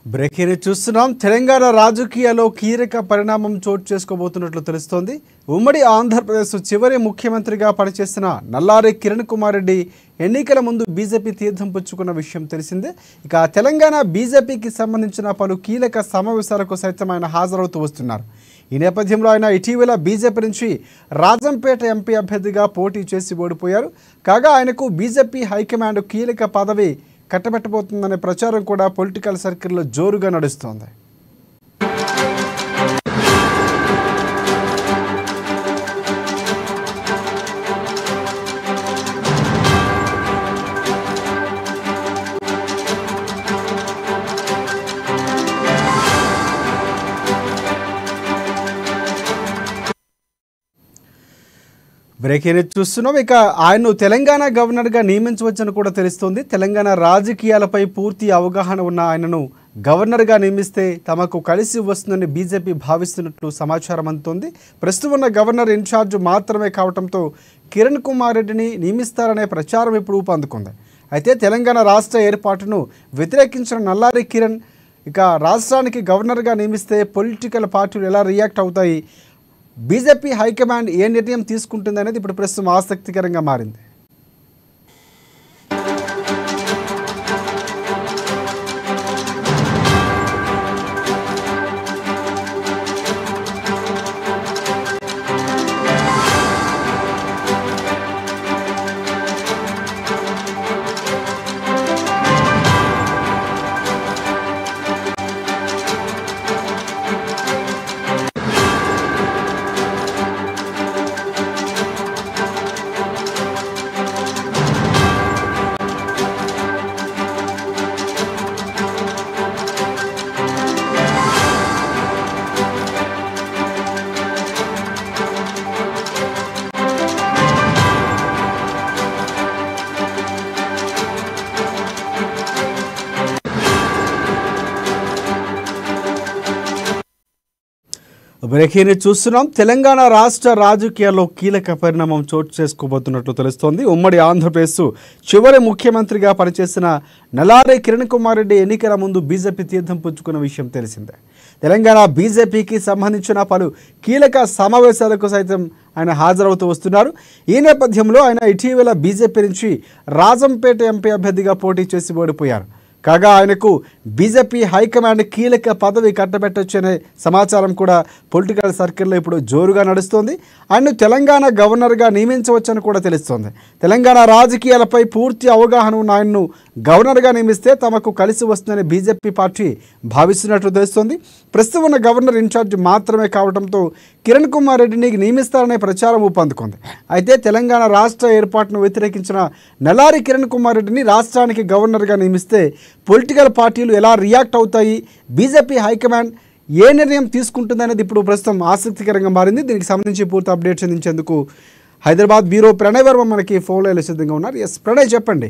breaking news చూస్తున్నాం తెలంగాణ రాజకీయాల్లో కీలక పరిణామం చోటు చేసుకోబోతున్నట్లు తెలుస్తోంది ఉమ్మడి ఆంధ్రప్రదేశ్ చివరి ముఖ్యమంత్రిగా పనిచేసిన నల్లారి కిరణ్ కుమార్ రెడ్డి ఎన్నికల ముందు బీజేపీ తీర్థం పుచ్చుకున్న విషయం తెలిసిందే ఇక తెలంగాణ బీజేపీకి సంబంధించిన పలు కీలక సమావేశాలకు సైతం ఆయన హాజరవుతూ వస్తున్నారు ఈ నేపథ్యంలో ఆయన ఇటీవల బీజేపీ నుంచి రాజంపేట ఎంపీ అభ్యర్థిగా పోటీ చేసి ఓడిపోయారు కాగా ఆయనకు బీజేపీ హైకమాండ్ కీలక పదవి కట్టబెట్టబోతుందనే ప్రచారం కూడా పొలిటికల్ సర్కిల్లో జోరుగా నడుస్తోంది బ్రేకింగ్ న్యూస్ చూస్తున్నాం ఇక ఆయన్ను తెలంగాణ గవర్నర్గా నియమించవచ్చని కూడా తెలుస్తోంది తెలంగాణ రాజకీయాలపై పూర్తి అవగాహన ఉన్న ఆయనను గవర్నర్గా నియమిస్తే తమకు కలిసి వస్తుందని బీజేపీ భావిస్తున్నట్లు సమాచారం అందుతోంది ప్రస్తుతం ఉన్న గవర్నర్ ఇన్ఛార్జ్ మాత్రమే కావడంతో కిరణ్ కుమార్ రెడ్డిని నియమిస్తారనే ప్రచారం ఇప్పుడు ఊపందుకుంది అయితే తెలంగాణ రాష్ట్ర ఏర్పాటును వ్యతిరేకించిన నల్లారి కిరణ్ ఇక రాష్ట్రానికి గవర్నర్గా నియమిస్తే పొలిటికల్ పార్టీలు ఎలా రియాక్ట్ అవుతాయి బీజేపీ హైకమాండ్ ఏ నిర్ణయం తీసుకుంటుంది అనేది ఇప్పుడు ప్రస్తుతం ఆసక్తికరంగా మారింది బ్రేకింగ్ న్యూస్ చూస్తున్నాం తెలంగాణ రాష్ట్ర రాజకీయాల్లో కీలక పరిణామం చోటు చేసుకోబోతున్నట్లు తెలుస్తోంది ఉమ్మడి ఆంధ్రప్రదేశ్ చివరి ముఖ్యమంత్రిగా పనిచేసిన నలారే కిరణ్ కుమార్ రెడ్డి ఎన్నికల ముందు బీజేపీ తీర్థం పుచ్చుకున్న విషయం తెలిసిందే తెలంగాణ బీజేపీకి సంబంధించిన పలు కీలక సమావేశాలకు సైతం ఆయన హాజరవుతూ వస్తున్నారు ఈ నేపథ్యంలో ఆయన ఇటీవల బీజేపీ నుంచి రాజంపేట ఎంపీ అభ్యర్థిగా పోటీ చేసి ఓడిపోయారు కాగా ఆయనకు బీజేపీ హైకమాండ్ కీలక పదవి కట్టబెట్టొచ్చనే సమాచారం కూడా పొలిటికల్ సర్కిల్లో ఇప్పుడు జోరుగా నడుస్తోంది ఆయన్ను తెలంగాణ గవర్నర్గా నియమించవచ్చని కూడా తెలుస్తోంది తెలంగాణ రాజకీయాలపై పూర్తి అవగాహన ఉన్న ఆయన్ను గవర్నర్గా నియమిస్తే తమకు కలిసి వస్తుందని బీజేపీ పార్టీ భావిస్తున్నట్లు తెలుస్తోంది ప్రస్తుతం ఉన్న గవర్నర్ ఇన్ఛార్జ్ మాత్రమే కావడంతో కిరణ్ కుమార్ రెడ్డిని నియమిస్తారనే ప్రచారం ఊపందుకుంది అయితే తెలంగాణ రాష్ట్ర ఏర్పాటును వ్యతిరేకించిన నల్లారి కిరణ్ కుమార్ రెడ్డిని రాష్ట్రానికి గవర్నర్గా నియమిస్తే పొలిటికల్ పార్టీలు ఎలా రియాక్ట్ అవుతాయి బీజేపీ హైకమాండ్ ఏ నిర్ణయం తీసుకుంటుందనేది ఇప్పుడు ప్రస్తుతం ఆసక్తికరంగా మారింది దీనికి సంబంధించి పూర్తి అప్డేట్స్ అందించేందుకు హైదరాబాద్ బ్యూరో ప్రణయ్ వర్మ మనకి ఫోన్లో సిద్ధంగా ఉన్నారు ఎస్ ప్రణయ్ చెప్పండి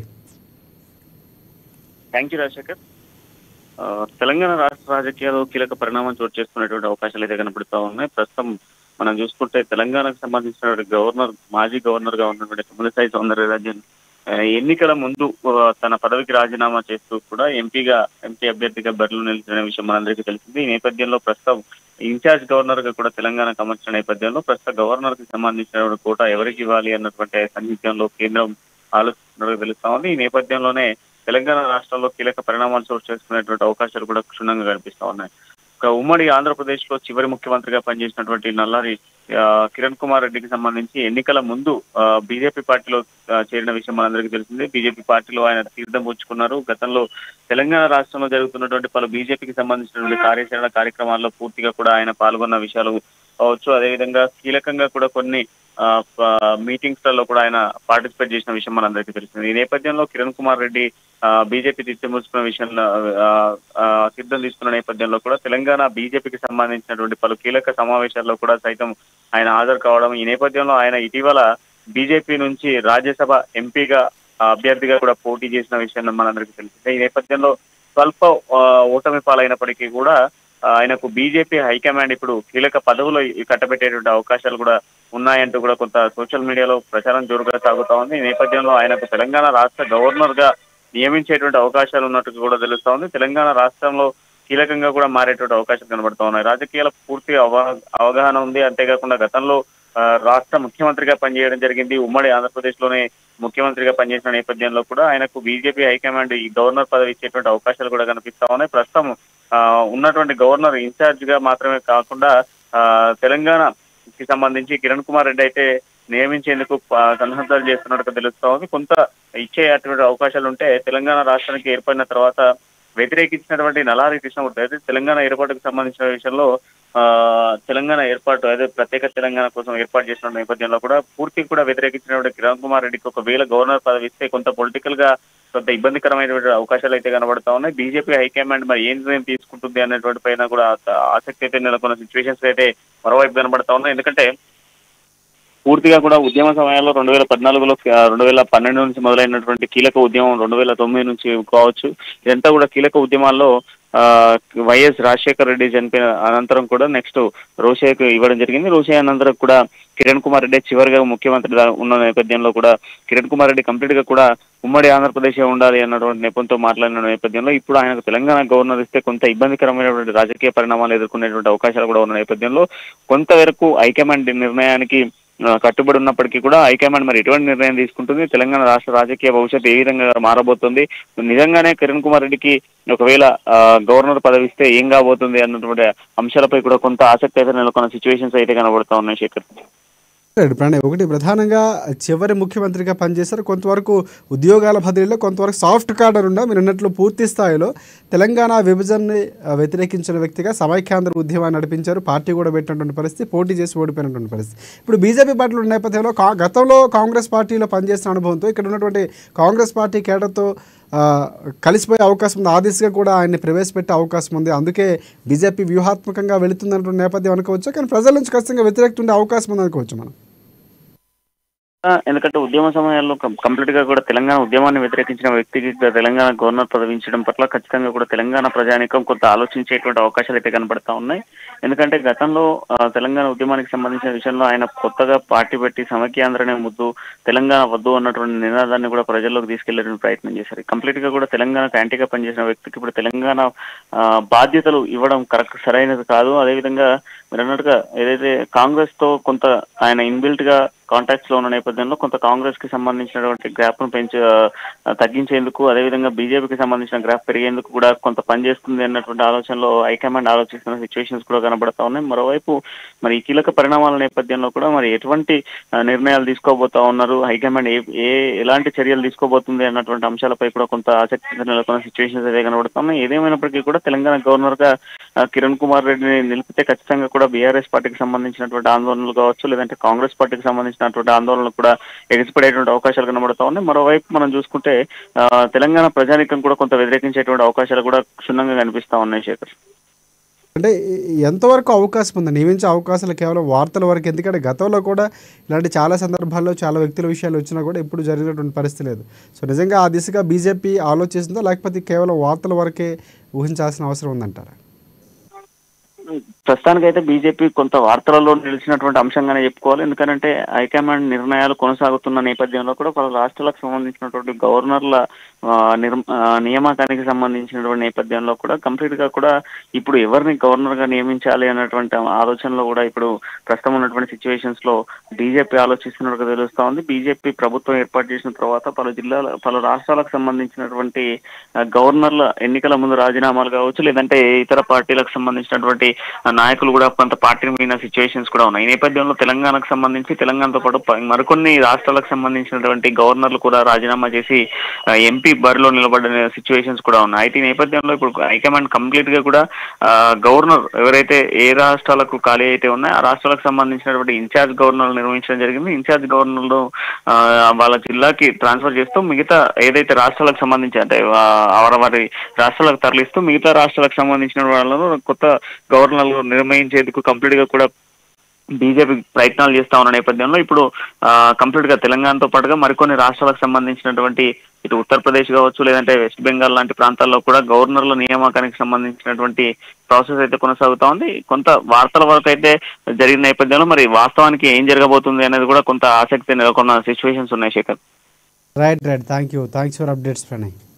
థ్యాంక్ యూ రాజశేఖర్ ఆ, తెలంగాణ రాష్ట్ర రాజకీయాల్లో కీలక పరిణామం చోటు చేసుకునేటువంటి అవకాశాలు అయితే కనబడుతూ ఉన్నాయి ప్రస్తుతం మనం చూసుకుంటే తెలంగాణకు సంబంధించిన గవర్నర్ మాజీ గవర్నర్ గా ఉన్నటువంటి తమిళసాయి సౌందరరాజన్ ఆ, ఎన్నికల ముందు ఆ, తన పదవికి రాజీనామా చేస్తూ కూడా ఎంపీగా ఎంపీ అభ్యర్థిగా బరిలో నిలిచిన విషయం మనందరికీ తెలిసింది ఈ నేపథ్యంలో ప్రస్తుతం ఇన్ఛార్జ్ గవర్నర్ గా కూడా తెలంగాణకు అమర్చిన నేపథ్యంలో ప్రస్తుతం గవర్నర్ కి సంబంధించిన కోట ఎవరికి ఇవ్వాలి అన్నటువంటి సన్నిహిత్యంలో కేంద్రం ఆలోచిస్తున్నట్టు తెలుస్తా ఉంది ఈ నేపథ్యంలోనే తెలంగాణ రాష్ట్రంలో కీలక పరిణామాలు చోటు చేసుకునేటువంటి అవకాశాలు కూడా క్షుణ్ణంగా కనిపిస్తా ఉన్నాయి ఒక ఉమ్మడి ఆంధ్రప్రదేశ్ లో చివరి ముఖ్యమంత్రిగా పనిచేసినటువంటి నల్లారి ఆ, కిరణ్ కుమార్ రెడ్డికి సంబంధించి ఎన్నికల ముందు బీజేపీ పార్టీలో ఆ, చేరిన విషయం మనందరికీ తెలిసిందే బీజేపీ పార్టీలో ఆయన తీర్థం పుచ్చుకున్నారు గతంలో తెలంగాణ రాష్ట్రంలో జరుగుతున్నటువంటి పలు బీజేపీకి సంబంధించినటువంటి కార్యాచరణ కార్యక్రమాల్లో పూర్తిగా కూడా ఆయన పాల్గొన్న విషయాలు కావచ్చు అదేవిధంగా కీలకంగా కూడా కొన్ని మీటింగ్స్ లలో కూడా ఆయన పార్టిసిపేట్ చేసిన విషయం మనందరికీ తెలిసింది ఈ నేపథ్యంలో కిరణ్ కుమార్ రెడ్డి బీజేపీ తీసుకున్న విషయంలో ఆ, ఆ, సిద్ధం తీసుకున్న నేపథ్యంలో కూడా తెలంగాణ బీజేపీకి సంబంధించినటువంటి పలు కీలక సమావేశాల్లో కూడా సైతం ఆయన హాజరు కావడం ఈ నేపథ్యంలో ఆయన ఇటీవల బీజేపీ నుంచి రాజ్యసభ ఎంపీగా ఆ, అభ్యర్థిగా కూడా పోటీ చేసిన విషయం మనందరికీ తెలిసిందే ఈ నేపథ్యంలో స్వల్ప ఆ, ఓటమి పాలైనప్పటికీ కూడా ఆ, ఆయనకు బీజేపీ హైకమాండ్ ఇప్పుడు కీలక పదవులు కట్టబెట్టేటువంటి అవకాశాలు కూడా ఉన్నాయంటూ కూడా కొంత సోషల్ మీడియాలో ప్రచారం జోరుగా సాగుతా ఉంది ఈ నేపథ్యంలో ఆయనకు తెలంగాణ రాష్ట్ర గవర్నర్ గా నియమించేటువంటి అవకాశాలు ఉన్నట్టు కూడా తెలుస్తా ఉంది తెలంగాణ రాష్ట్రంలో కీలకంగా కూడా మారేటువంటి అవకాశాలు కనబడుతూ ఉన్నాయి రాజకీయాలకు పూర్తి అవగా- అవగాహన ఉంది అంతేకాకుండా గతంలో ఆ, రాష్ట్ర ముఖ్యమంత్రిగా పనిచేయడం జరిగింది ఉమ్మడి ఆంధ్రప్రదేశ్ లోనే ముఖ్యమంత్రిగా పనిచేసిన నేపథ్యంలో కూడా ఆయనకు బీజేపీ హైకమాండ్ ఈ గవర్నర్ పదవి ఇచ్చేటువంటి అవకాశాలు కూడా కనిపిస్తా ఉన్నాయి ప్రస్తుతం ఆ, ఉన్నటువంటి గవర్నర్ ఇన్ఛార్జ్ గా మాత్రమే కాకుండా ఆ, తెలంగాణకి సంబంధించి కిరణ్ కుమార్ రెడ్డి అయితే నియమించేందుకు ప- సన్నద్ధతలు చేస్తున్నట్టుగా తెలుస్తా ఉంది కొంత ఇచ్చే అటువంటి అవకాశాలు ఉంటే తెలంగాణ రాష్ట్రానికి ఏర్పడిన తర్వాత వ్యతిరేకించినటువంటి నలారి కృష్ణమూర్తి అయితే తెలంగాణ ఏర్పాటుకు సంబంధించిన విషయంలో ఆ తెలంగాణ ఏర్పాటు అదే ప్రత్యేక తెలంగాణ కోసం ఏర్పాటు చేసిన నేపథ్యంలో కూడా పూర్తి కూడా వ్యతిరేకించినటువంటి కిరణ్ కుమార్ రెడ్డికి ఒకవేళ గవర్నర్ పదవి ఇస్తే కొంత పొలిటికల్ గా కొంత ఇబ్బందికరమైనటువంటి అవకాశాలు అయితే కనబడతా ఉన్నాయి బీజేపీ హైకమాండ్ మరి ఏం నిర్ణయం తీసుకుంటుంది అనేటువంటి పైన కూడా ఆ- ఆసక్తి అయితే నెలకొన్న సిచ్యువేషన్స్ అయితే మరోవైపు కనబడతా ఉన్నాయి ఎందుకంటే పూర్తిగా కూడా ఉద్యమ సమయాల్లో రెండు వేల పద్నాలుగులో ఆ, రెండు వేల పన్నెండు నుంచి మొదలైనటువంటి కీలక ఉద్యమం రెండు వేల తొమ్మిది నుంచి కావచ్చు ఇదంతా కూడా కీలక ఉద్యమాల్లో ఆ, వైఎస్ రాజశేఖర రెడ్డి చనిపోయిన అనంతరం కూడా నెక్స్ట్ రోషయ్యకు ఇవ్వడం జరిగింది రోషయ్య అనంతరం కూడా కిరణ్ కుమార్ రెడ్డి చివరిగా ముఖ్యమంత్రిగా ఉన్న నేపథ్యంలో కూడా కిరణ్ కుమార్ రెడ్డి కంప్లీట్ గా కూడా ఉమ్మడి ఆంధ్రప్రదేశ్ ఉండాలి అన్నటువంటి నెపంతో మాట్లాడిన నేపథ్యంలో ఇప్పుడు ఆయనకు తెలంగాణ గవర్నర్ ఇస్తే కొంత ఇబ్బందికరమైనటువంటి రాజకీయ పరిణామాలు ఎదుర్కొనేటువంటి అవకాశాలు కూడా ఉన్న నేపథ్యంలో కొంతవరకు హైకమాండ్ నిర్ణయానికి ఆ, కట్టుబడి ఉన్నప్పటికీ కూడా హైకమాండ్ మరి ఎటువంటి నిర్ణయం తీసుకుంటుంది తెలంగాణ రాష్ట్ర రాజకీయ భవిష్యత్తు ఏ విధంగా మారబోతుంది నిజంగానే కిరణ్ కుమార్ రెడ్డికి ఒకవేళ ఆ, గవర్నర్ పదవి ఇస్తే ఏం కాబోతుంది అన్నటువంటి అంశాలపై కూడా కొంత ఆసక్తి అయితే నెలకొన్న సిచ్యువేషన్స్ అయితే కనబడుతా ఉన్నాయి శేఖర్ రైట్ ప్రణయ్ ఒకటి ప్రధానంగా చివరి ముఖ్యమంత్రిగా పనిచేశారు కొంతవరకు ఉద్యోగాల బదిలీలో కొంతవరకు సాఫ్ట్ కార్డర్ ఉండ మీరు అన్నట్లు పూర్తి స్థాయిలో తెలంగాణ విభజనని ఆ, వ్యతిరేకించిన వ్యక్తిగా సమైక్యాంధ్ర ఉద్యమాన్ని నడిపించారు పార్టీ కూడా పెట్టినటువంటి పరిస్థితి పోటీ చేసి ఓడిపోయినటువంటి పరిస్థితి ఇప్పుడు బీజేపీ పార్టీలో ఉన్న నేపథ్యంలో కా గతంలో కాంగ్రెస్ పార్టీలో పనిచేసిన అనుభవంతో ఇక్కడ ఉన్నటువంటి కాంగ్రెస్ పార్టీ కేడర్తో ఆ, కలిసిపోయే అవకాశం ఉంది ఆ దిశగా కూడా ఆయన్ని ప్రవేశపెట్టే అవకాశం ఉంది అందుకే బీజేపీ వ్యూహాత్మకంగా వెళుతుందన్నటువంటి నేపథ్యం అనుకోవచ్చు కానీ ప్రజల నుంచి ఖచ్చితంగా వ్యతిరేకత ఉండే అవకాశం ఉంది అనుకోవచ్చు మనం ఆ, ఎందుకంటే ఉద్యమ సమయాల్లో కం- కంప్లీట్ గా కూడా తెలంగాణ ఉద్యమాన్ని వ్యతిరేకించిన వ్యక్తికి ఇక తెలంగాణ గవర్నర్ పదవించడం పట్ల ఖచ్చితంగా కూడా తెలంగాణ ప్రజానికం కొంత ఆలోచించేటువంటి అవకాశాలు అయితే కనబడతా ఉన్నాయి ఎందుకంటే గతంలో ఆ, తెలంగాణ ఉద్యమానికి సంబంధించిన విషయంలో ఆయన కొత్తగా పార్టీ పెట్టి సమైక్యాంధ్రనే ముద్దు తెలంగాణ వద్దు అన్నటువంటి నినాదాన్ని కూడా ప్రజల్లోకి తీసుకెళ్లే ప్రయత్నం చేశారు కంప్లీట్ గా కూడా తెలంగాణకు యాంటీగా పనిచేసిన వ్యక్తికి ఇప్పుడు తెలంగాణ ఆ, బాధ్యతలు ఇవ్వడం కరెక్ట్ సరైనది కాదు అదేవిధంగా మీరు అన్నట్టుగా ఏదైతే కాంగ్రెస్ తో కొంత ఆయన ఇన్బిల్ట్ గా కాంటాక్ట్స్ లో ఉన్న నేపథ్యంలో కొంత కాంగ్రెస్ కి సంబంధించినటువంటి గ్రాఫ్ ను పెంచ ఆ, తగ్గించేందుకు అదేవిధంగా బీజేపీకి సంబంధించిన గ్రాఫ్ పెరిగేందుకు కూడా కొంత పనిచేస్తుంది అన్నటువంటి ఆలోచనలో హైకమాండ్ ఆలోచిస్తున్న సిచ్యువేషన్స్ కూడా కనబడతా ఉన్నాయి మరోవైపు మరి ఈ కీలక పరిణామాల నేపథ్యంలో కూడా మరి ఎటువంటి ఆ, నిర్ణయాలు తీసుకోబోతా ఉన్నారు హైకమాండ్ ఏ ఏ ఎలాంటి చర్యలు తీసుకోబోతుంది అన్నటువంటి అంశాలపై కూడా కొంత ఆసక్తి నెలకొన్న సిచ్యువేషన్స్ అయితే కనబడుతున్నాయి ఏదేమైనప్పటికీ కూడా తెలంగాణ గవర్నర్ గా ఆ, కిరణ్ కుమార్ రెడ్డిని నిలిపితే ఖచ్చితంగా కూడా బీఆర్ఎస్ పార్టీకి సంబంధించినటువంటి ఆందోళనలు కావచ్చు లేదంటే కాంగ్రెస్ పార్టీకి సంబంధించినటువంటి ఆందోళనలు కూడా ఎగిసిపడేటువంటి అవకాశాలు కనబడతా ఉన్నాయి మరోవైపు మనం చూసుకుంటే ఆ, తెలంగాణ ప్రజానికం కూడా కొంత వ్యతిరేకించేటువంటి అవకాశాలు కూడా క్షుణ్ణంగా కనిపిస్తా ఉన్నాయి శేఖర్ అంటే ఈ- ఎంతవరకు అవకాశం ఉంది నియమించే అవకాశాలు కేవలం వార్తల వరకు ఎందుకంటే గతంలో కూడా ఇలాంటి చాలా సందర్భాల్లో చాలా వ్యక్తుల విషయాలు వచ్చినా కూడా ఎప్పుడు జరిగినటువంటి పరిస్థితి లేదు సో నిజంగా ఆ దిశగా బీజేపీ ఆలోచిస్తుందో లేకపోతే కేవలం వార్తల వరకే ఊహించాల్సిన అవసరం ఉందంటారా ప్రస్తుతానికైతే బీజేపీ కొంత వార్తలలో నిలిచినటువంటి అంశంగానే చెప్పుకోవాలి ఎందుకంటే హైకమాండ్ నిర్ణయాలు కొనసాగుతున్న నేపథ్యంలో కూడా పలు రాష్ట్రాలకు సంబంధించినటువంటి గవర్నర్ల ఆ, నిర్- ఆ, నియామకానికి సంబంధించినటువంటి నేపథ్యంలో కూడా కంప్లీట్ గా కూడా ఇప్పుడు ఎవరిని గవర్నర్ గా నియమించాలి అన్నటువంటి ఆలోచనలో కూడా ఇప్పుడు ప్రస్తుతం ఉన్నటువంటి సిచ్యువేషన్స్ లో బీజేపీ ఆలోచిస్తున్నట్టుగా తెలుస్తా ఉంది బీజేపీ ప్రభుత్వం ఏర్పాటు చేసిన తర్వాత పలు జిల్లాల పలు రాష్ట్రాలకు సంబంధించినటువంటి ఆ, గవర్నర్ల ఎన్నికల ముందు రాజీనామాలు కావచ్చు లేదంటే ఇతర పార్టీలకు సంబంధించినటువంటి ఆ, నాయకులు కూడా కొంత పార్టీ మీద సిచ్యువేషన్స్ కూడా ఉన్నాయి ఈ నేపథ్యంలో తెలంగాణకు సంబంధించి తెలంగాణతో పాటు ప- మరికొన్ని రాష్ట్రాలకు సంబంధించినటువంటి గవర్నర్లు కూడా రాజీనామా చేసి ఆ, ఎంపీ బరిలో నిలబడిన సిచ్యువేషన్స్ కూడా ఉన్నాయి అయితే ఈ నేపథ్యంలో ఇప్పుడు హైకమాండ్ కంప్లీట్ గా కూడా ఆ, గవర్నర్ ఎవరైతే ఏ రాష్ట్రాలకు ఖాళీ అయితే ఉన్నాయో ఆ రాష్ట్రాలకు సంబంధించినటువంటి ఇన్ఛార్జ్ గవర్నర్ నిర్వహించడం జరిగింది ఇన్ఛార్జ్ గవర్నర్లు ఆ, వాళ్ళ జిల్లాకి ట్రాన్స్ఫర్ చేస్తూ మిగతా ఏదైతే రాష్ట్రాలకు సంబంధించి అంటే ఆ, వారి వారి రాష్ట్రాలకు తరలిస్తూ మిగతా రాష్ట్రాలకు సంబంధించిన వాళ్ళను కొత్త గవర్నర్లు నిర్ణయించేందుకు కంప్లీట్ గా కూడా బీజేపీ ప్రయత్నాలు చేస్తా ఉన్న నేపథ్యంలో ఇప్పుడు కంప్లీట్ గా తెలంగాణతో పాటుగా మరికొన్ని రాష్ట్రాలకు సంబంధించినటువంటి ఇటు ఉత్తరప్రదేశ్ కావచ్చు లేదంటే వెస్ట్ బెంగాల్ లాంటి ప్రాంతాల్లో కూడా గవర్నర్ల నియామకానికి సంబంధించినటువంటి ప్రాసెస్ అయితే కొనసాగుతా ఉంది కొంత వార్తల వరకు అయితే జరిగిన నేపథ్యంలో మరి వాస్తవానికి ఏం జరగబోతుంది అనేది కూడా కొంత ఆసక్తి నెలకొన్న సిచ్యువేషన్స్ ఉన్నాయి Shekhar right right thank you thanks for updates Pranay